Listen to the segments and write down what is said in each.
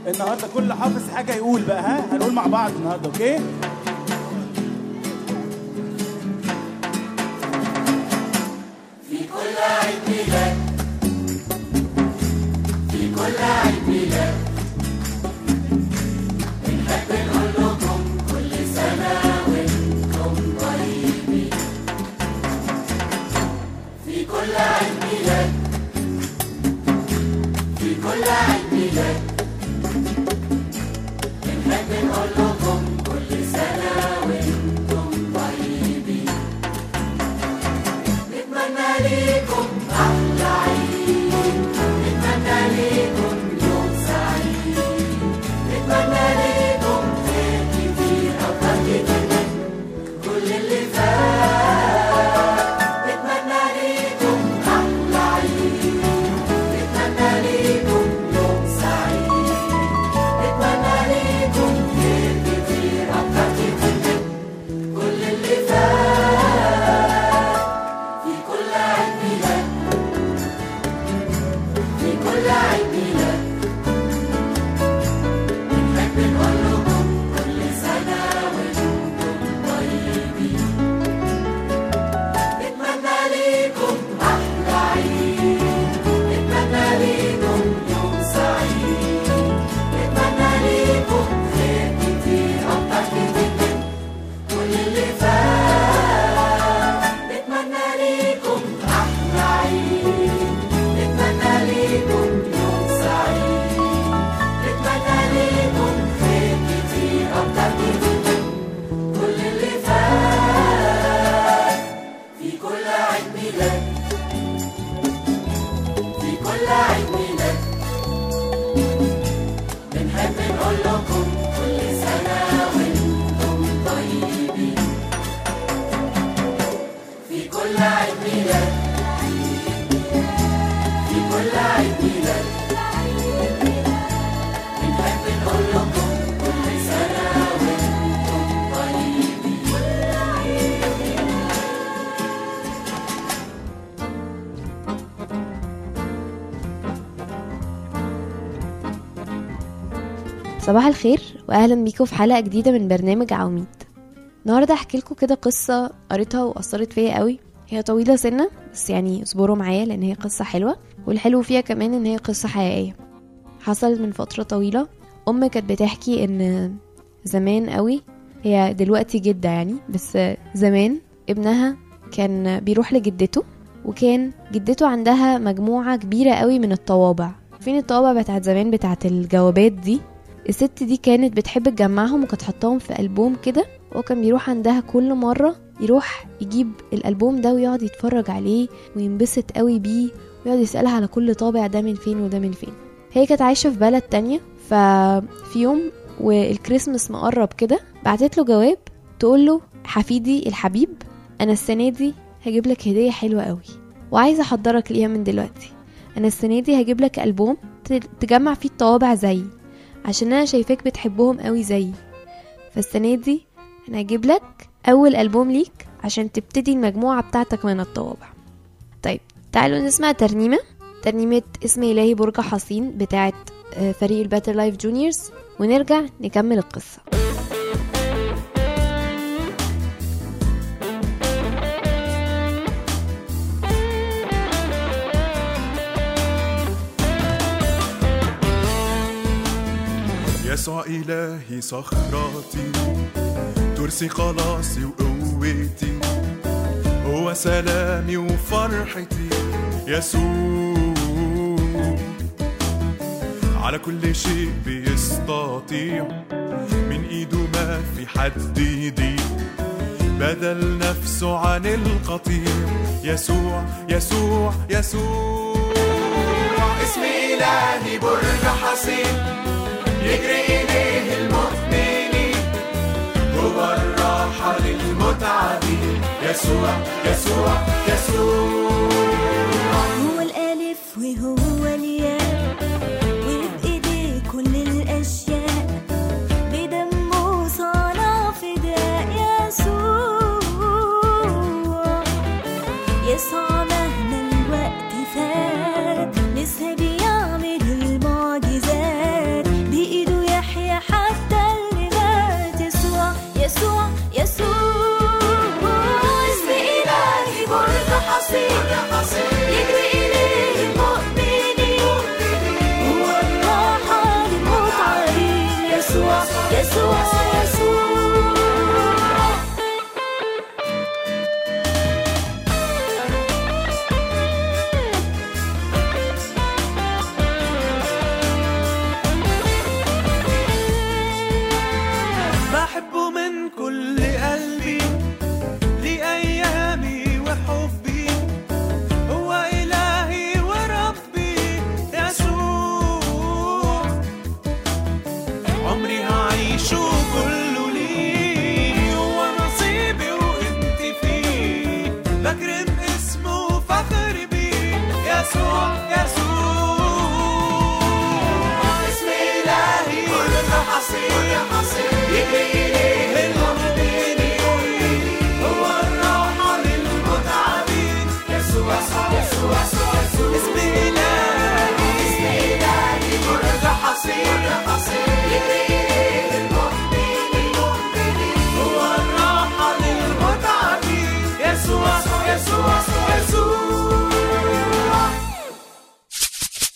النهارده كل حافظ حاجه يقول بقى ها هنقول مع بعض النهارده اوكي صباح الخير واهلا بيكم في حلقه جديده من برنامج عواميد النهارده احكي لكم كده قصه قريتها واثرت فيا قوي هي طويله سنه بس يعني اصبروا معايا لان هي قصه حلوه والحلو فيها كمان ان هي قصه حقيقيه حصلت من فتره طويله ام كانت بتحكي ان زمان قوي هي دلوقتي جده يعني بس زمان ابنها كان بيروح لجدته وكان جدته عندها مجموعه كبيره قوي من الطوابع فين الطوابع بتاعت زمان بتاعت الجوابات دي الست دي كانت بتحب تجمعهم وكانت حطاهم في ألبوم كده وكان بيروح عندها كل مرة يروح يجيب الألبوم ده ويقعد يتفرج عليه وينبسط قوي بيه ويقعد يسألها على كل طابع ده من فين وده من فين هي كانت عايشة في بلد تانية ففي يوم والكريسماس مقرب كده بعتت له جواب تقول له حفيدي الحبيب أنا السنة دي هجيب لك هدية حلوة قوي وعايزة أحضرك ليها من دلوقتي أنا السنة دي هجيب لك ألبوم تجمع فيه الطوابع زيي عشان انا شايفاك بتحبهم قوي زيي فالسنة دي انا هجيب لك اول البوم ليك عشان تبتدي المجموعة بتاعتك من الطوابع طيب تعالوا نسمع ترنيمة ترنيمة اسم إلهي برج حصين بتاعت فريق الباتر لايف جونيورز ونرجع نكمل القصة يسوع إلهي صخرتي ترسي خلاصي وقوتي هو سلامي وفرحتي يسوع على كل شيء بيستطيع من ايده ما في حد يضيع بدل نفسه عن القطيع يسوع يسوع يسوع اسم إلهي برج حصين يجري إليه المؤمنين هو الراحة للمتعبين يسوع يسوع يسوع هو الألف وهو الياء وبإيديه كل الأشياء بدمه صنع فداء يسوع يسوع مهما الوقت فات لسه بيعمل المعجزات بإيده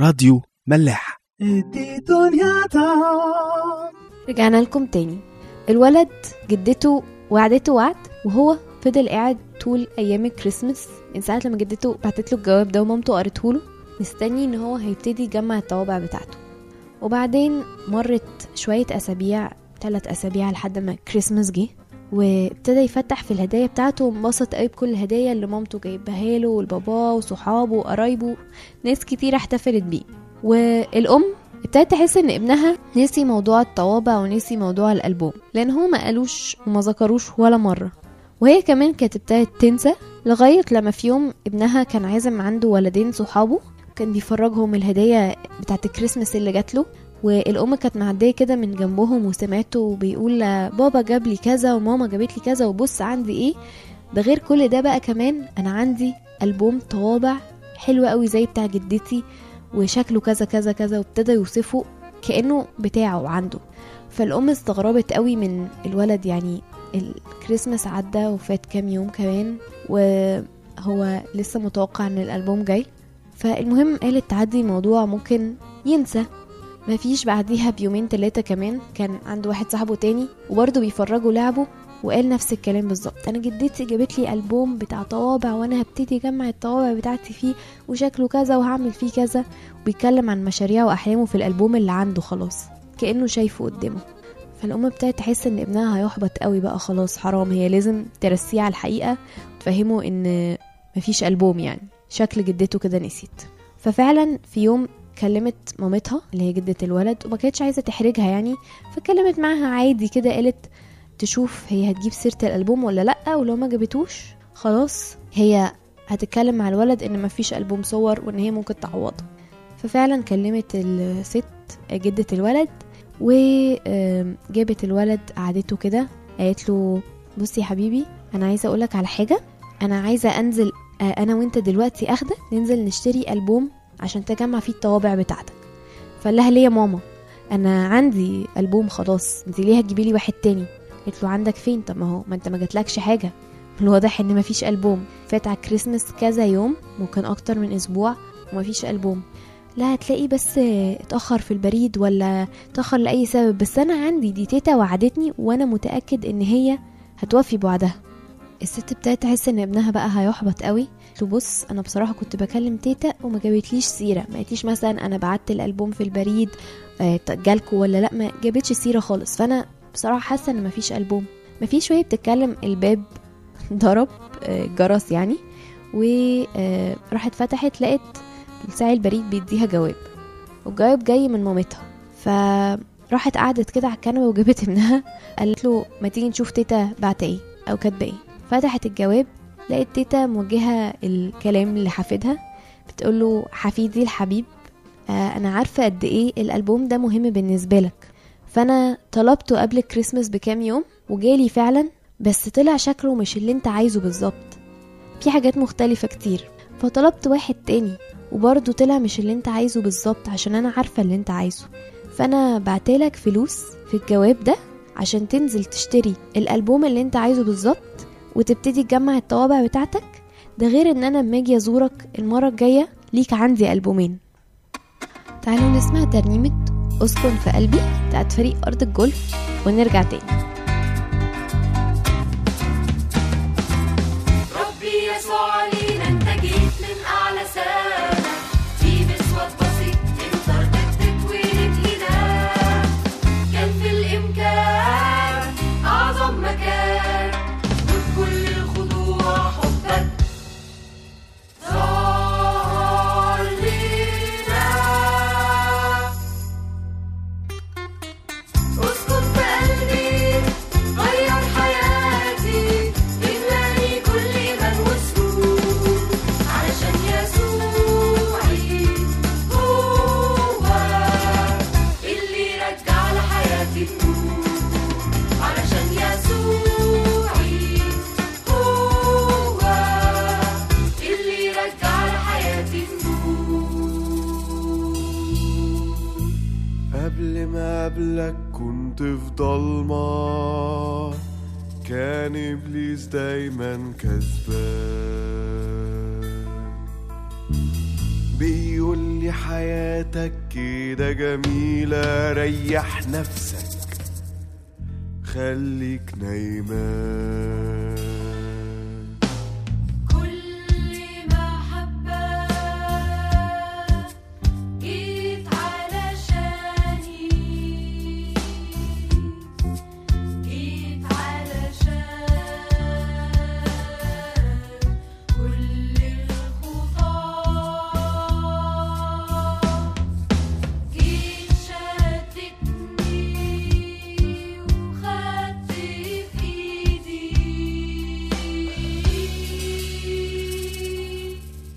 راديو ملاح رجعنا لكم تاني الولد جدته وعدته وعد وهو فضل قاعد طول ايام الكريسماس من ساعه لما جدته بعتت له الجواب ده ومامته قرته له مستني ان هو هيبتدي يجمع الطوابع بتاعته وبعدين مرت شويه اسابيع ثلاث اسابيع لحد ما كريسماس جه وابتدى يفتح في الهدايا بتاعته وانبسط قوي بكل الهدايا اللي مامته جايبها له والبابا وصحابه وقرايبه ناس كتير احتفلت بيه والام ابتدت تحس ان ابنها نسي موضوع الطوابع ونسي موضوع الالبوم لان هو ما قالوش وما ذكروش ولا مره وهي كمان كانت ابتدت تنسى لغايه لما في يوم ابنها كان عازم عنده ولدين صحابه كان بيفرجهم الهدايا بتاعت الكريسماس اللي جات له والام كانت معديه كده من جنبهم وسمعته بيقول بابا جاب لي كذا وماما جابت لي كذا وبص عندي ايه ده غير كل ده بقى كمان انا عندي البوم طوابع حلو قوي زي بتاع جدتي وشكله كذا كذا كذا وابتدى يوصفه كانه بتاعه عنده فالام استغربت قوي من الولد يعني الكريسماس عدى وفات كام يوم كمان وهو لسه متوقع ان الالبوم جاي فالمهم قالت تعدي موضوع ممكن ينسى مفيش بعديها بيومين تلاتة كمان كان عنده واحد صاحبه تاني وبرضه بيفرجوا لعبه وقال نفس الكلام بالظبط انا جدتي جابت لي البوم بتاع طوابع وانا هبتدي اجمع الطوابع بتاعتي فيه وشكله كذا وهعمل فيه كذا وبيتكلم عن مشاريعه واحلامه في الالبوم اللي عنده خلاص كانه شايفه قدامه فالام ابتدت تحس ان ابنها هيحبط قوي بقى خلاص حرام هي لازم ترسيه على الحقيقه وتفهمه ان مفيش البوم يعني شكل جدته كده نسيت ففعلا في يوم كلمت مامتها اللي هي جدة الولد وما كانتش عايزة تحرجها يعني فكلمت معاها عادي كده قالت تشوف هي هتجيب سيرة الألبوم ولا لأ ولو ما جابتوش خلاص هي هتتكلم مع الولد ان مفيش ألبوم صور وان هي ممكن تعوضه ففعلا كلمت الست جدة الولد وجابت الولد قعدته كده قالت له بصي يا حبيبي انا عايزه اقولك على حاجه انا عايزه انزل آه، انا وانت دلوقتي اخدك ننزل نشتري البوم عشان تجمع فيه الطوابع بتاعتك فقال لها ليه يا ماما انا عندي البوم خلاص انت ليه هتجيبي لي واحد تاني قلت له عندك فين طب ما هو ما انت ما جاتلكش حاجه من الواضح ان مفيش البوم فات على كريسمس كذا يوم ممكن اكتر من اسبوع ومفيش البوم لا هتلاقي بس اتأخر في البريد ولا اتأخر لأي سبب بس أنا عندي دي تيتا وعدتني وأنا متأكد إن هي هتوفي بوعدها الست ابتدت تحس ان ابنها بقى هيحبط قوي قلت له بص انا بصراحه كنت بكلم تيتا وما جابتليش سيره ما قالتليش مثلا انا بعت الالبوم في البريد آه، جالكوا ولا لا ما جابتش سيره خالص فانا بصراحه حاسه ان مفيش البوم مفيش وهي بتتكلم الباب ضرب آه، جرس يعني وراحت فتحت لقت الساعي البريد بيديها جواب والجواب جاي من مامتها فراحت قعدت كده على الكنبه وجابت ابنها قالت له ما تيجي نشوف تيتا بعت ايه او كاتبه ايه فتحت الجواب لقيت تيتا موجهه الكلام لحفيدها بتقول له حفيدي الحبيب آه انا عارفه قد ايه الالبوم ده مهم بالنسبه لك فانا طلبته قبل الكريسماس بكام يوم وجالي فعلا بس طلع شكله مش اللي انت عايزه بالظبط في حاجات مختلفه كتير فطلبت واحد تاني وبرضه طلع مش اللي انت عايزه بالظبط عشان انا عارفه اللي انت عايزه فانا بعتلك فلوس في الجواب ده عشان تنزل تشتري الالبوم اللي انت عايزه بالظبط وتبتدي تجمع الطوابع بتاعتك ده غير ان انا لما اجي ازورك المره الجايه ليك عندي البومين تعالوا نسمع ترنيمه اسكن في قلبي بتاعت فريق ارض الجولف ونرجع تاني ربي يسوع علينا انت جيت من اعلى سما في مسود بسيط تقدر تتولد هنا كان في الامكان اعظم مكان وبكل الخضوع حبك ظهر لينا اسكن في قلبي غير حياتي املاني كل من وسرور علشان يسوعي هو اللي رجع لحياتي النور علشان يسوعي هو اللي رجع لحياتي النور قبل ما قبلك كنت في ضلمة كان إبليس دايما كسبان بيقول لي حياتك كده جميلة ريح نفسك خليك نايمان كل محبة جيت علشاني جيت علشان كل الخطاة جيت شتتني وخدت في ايدي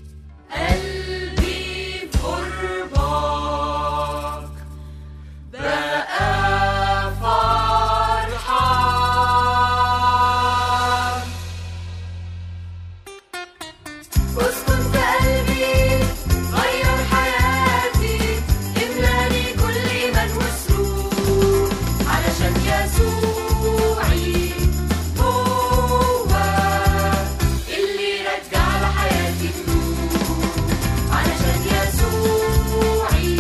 قلبي في قربك بقى فرحان اسكن في قلبي غير حياتي املاني كل ايمان وسرور علشان يسوعي هو اللي رجع لحياتي النور علشان يسوعي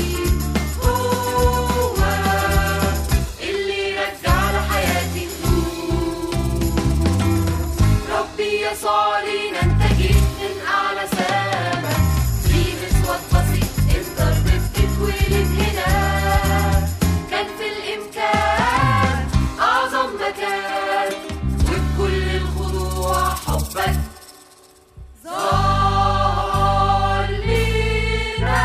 هو اللي رجع لحياتي النور ربي يسوع لينا انت جيت من اعلى سما في مسود بسيط الضرب بتتولد هنا كان في الامكان اعظم مكان وبكل الخضوع حبك ظهر لينا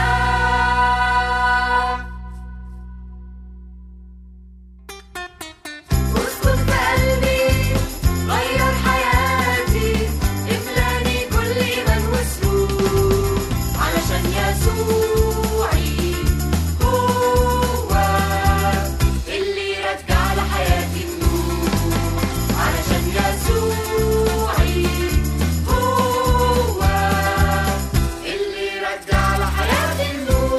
اسكن في قلبي غير حياتي املاني كل ايمان وسرور علشان يسوعي هو اللي رجع لحياتي النور علشان يسوعي هو اللي رجع لحياتي النور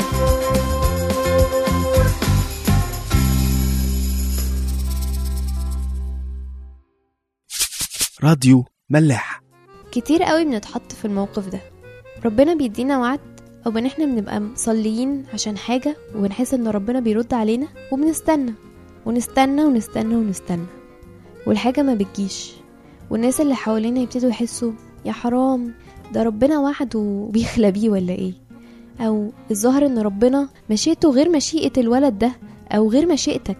راديو ملاح كتير قوي بنتحط في الموقف ده ربنا بيدينا وعد او ان احنا بنبقى مصليين عشان حاجة ونحس ان ربنا بيرد علينا وبنستنى ونستنى ونستنى ونستنى والحاجة ما بتجيش والناس اللي حوالينا يبتدوا يحسوا يا حرام ده ربنا وعد وبيخلى بيه ولا ايه او الظاهر ان ربنا مشيئته غير مشيئة الولد ده او غير مشيئتك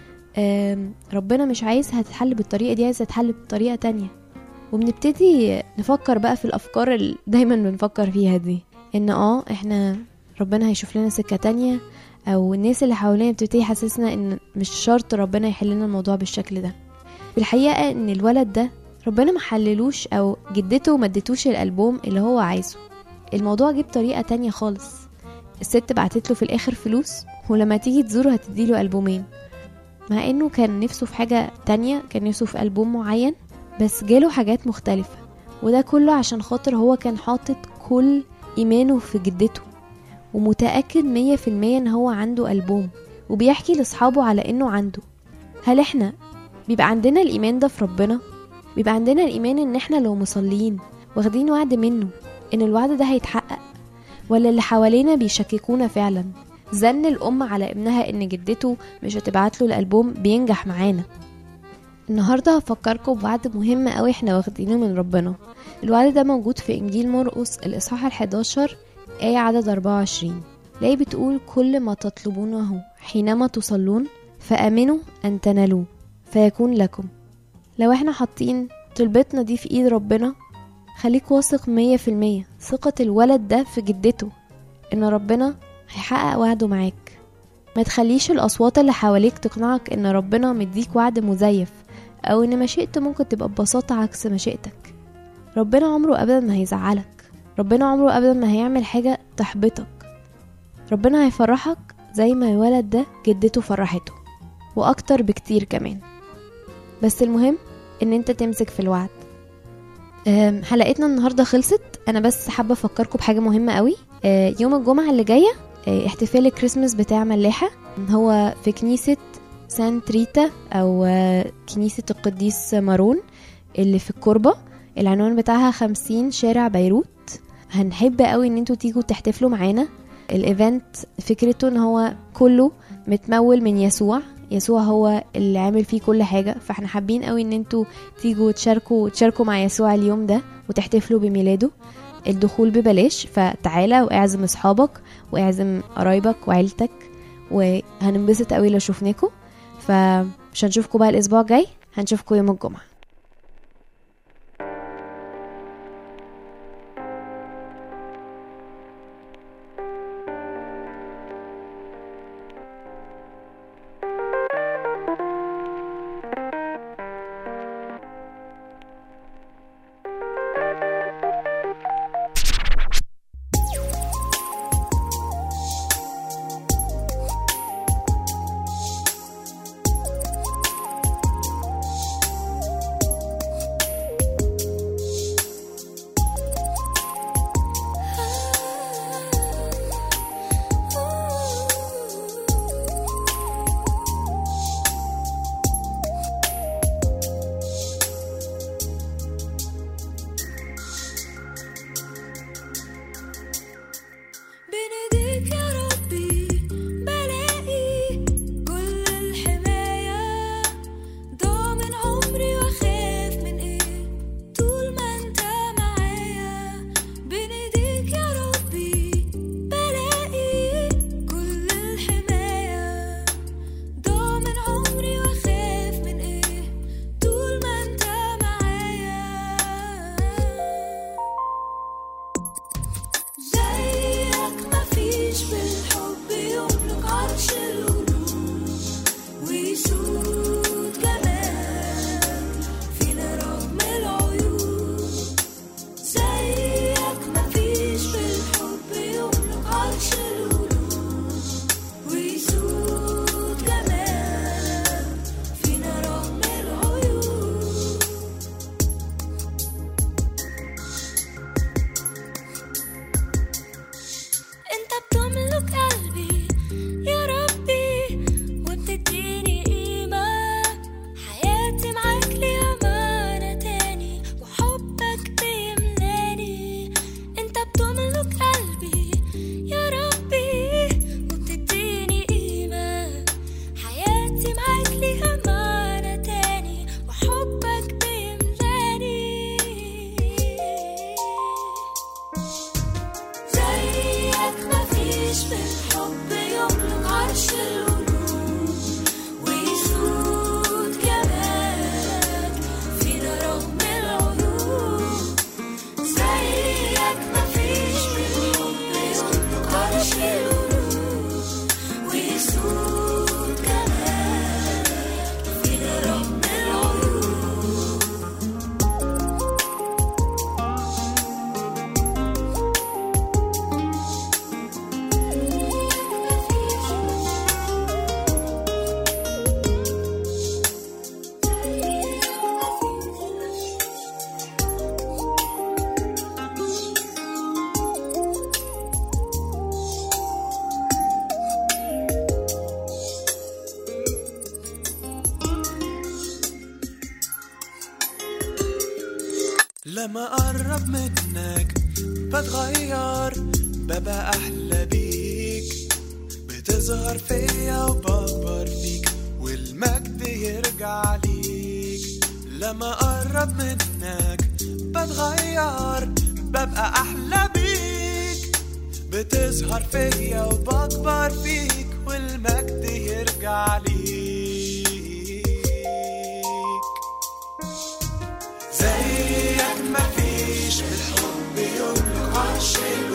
آم، ربنا مش عايزها تتحل بالطريقة دي عايزها تتحل بطريقة تانية وبنبتدي نفكر بقى في الافكار اللي دايما بنفكر فيها دي ان اه احنا ربنا هيشوف لنا سكة تانية او الناس اللي حوالينا بتبتدي يحسسنا ان مش شرط ربنا يحل لنا الموضوع بالشكل ده في الحقيقة ان الولد ده ربنا ما حللوش او جدته ما ادتوش الالبوم اللي هو عايزه الموضوع جه بطريقة تانية خالص الست بعتت له في الاخر فلوس ولما تيجي تزوره هتديله البومين مع انه كان نفسه في حاجة تانية كان نفسه في ألبوم معين بس جاله حاجات مختلفة وده كله عشان خاطر هو كان حاطط كل إيمانه في جدته ومتأكد مية في المية ان هو عنده ألبوم وبيحكي لأصحابه على انه عنده هل احنا بيبقى عندنا الإيمان ده في ربنا بيبقى عندنا الإيمان ان احنا لو مصلين واخدين وعد منه ان الوعد ده هيتحقق ولا اللي حوالينا بيشككونا فعلا زن الأم على ابنها إن جدته مش هتبعت له الألبوم بينجح معانا النهاردة هفكركم بوعد مهم أوي احنا واخدينه من ربنا الوعد ده موجود في إنجيل مرقس الإصحاح الحداشر آية عدد 24 لاقي بتقول كل ما تطلبونه حينما تصلون فآمنوا أن تنالوه فيكون لكم لو احنا حاطين طلبتنا دي في ايد ربنا خليك واثق مية في المية ثقة الولد ده في جدته ان ربنا هيحقق وعده معاك ما تخليش الأصوات اللي حواليك تقنعك ان ربنا مديك وعد مزيف او ان مشيئته ممكن تبقى ببساطة عكس مشيئتك ربنا عمره ابدا ما هيزعلك ربنا عمره ابدا ما هيعمل حاجة تحبطك ربنا هيفرحك زي ما الولد ده جدته فرحته واكتر بكتير كمان بس المهم ان انت تمسك في الوعد أم، حلقتنا النهارده خلصت انا بس حابه افكركم بحاجه مهمه قوي أه، يوم الجمعه اللي جايه أه، احتفال الكريسماس بتاع ملاحه هو في كنيسه سانت ريتا او أه، كنيسه القديس مارون اللي في الكوربه العنوان بتاعها خمسين شارع بيروت هنحب قوي ان انتوا تيجوا تحتفلوا معانا الايفنت فكرته ان هو كله متمول من يسوع يسوع هو اللي عامل فيه كل حاجة فاحنا حابين قوي ان انتوا تيجوا تشاركوا تشاركوا مع يسوع اليوم ده وتحتفلوا بميلاده الدخول ببلاش فتعالى واعزم اصحابك واعزم قرايبك وعيلتك وهننبسط قوي لو شفناكوا فمش هنشوفكوا بقى الاسبوع الجاي هنشوفكوا يوم الجمعة بين ايديك يا ربي بلاقي كل الحماية ضامن عمري واخاف من ايه طول ما انت معايا بين ايديك يا ربي بلاقي كل الحماية ضامن عمري واخاف من ايه طول ما انت معايا زيك مفيش بالحب يملك عرش القلوب ويسود جمال فينا رغم العيوب زيك مفيش بالحب يملك عرش القلوب ويسود جمال فينا رغم العيوب انت بتملك قلبي يا ربي وبتديني قيمة حياتي معاك ليها معنى تاني وحبك بيملاني انت بتملك قلبي يا ربي وبتديني قيمة حياتي معاك ليها معنى تاني وحبك بيملاني زيك مفيش بالحب يملك عرش القلوب ويسود جمالك فينا رغم العيوب زيك مفيش بالحب يملك عرش القلوب ويسود جمالك فينا رغم العيوب لما اقرب منك بتغير ببقى احلى بيك بتظهر فيا وبكبر فيك والمجد يرجع ليك لما اقرب منك بتغير ببقى احلى بيك بتظهر فيا وبكبر فيك والمجد يرجع ليك زيك مفيش بالحب يملك عرش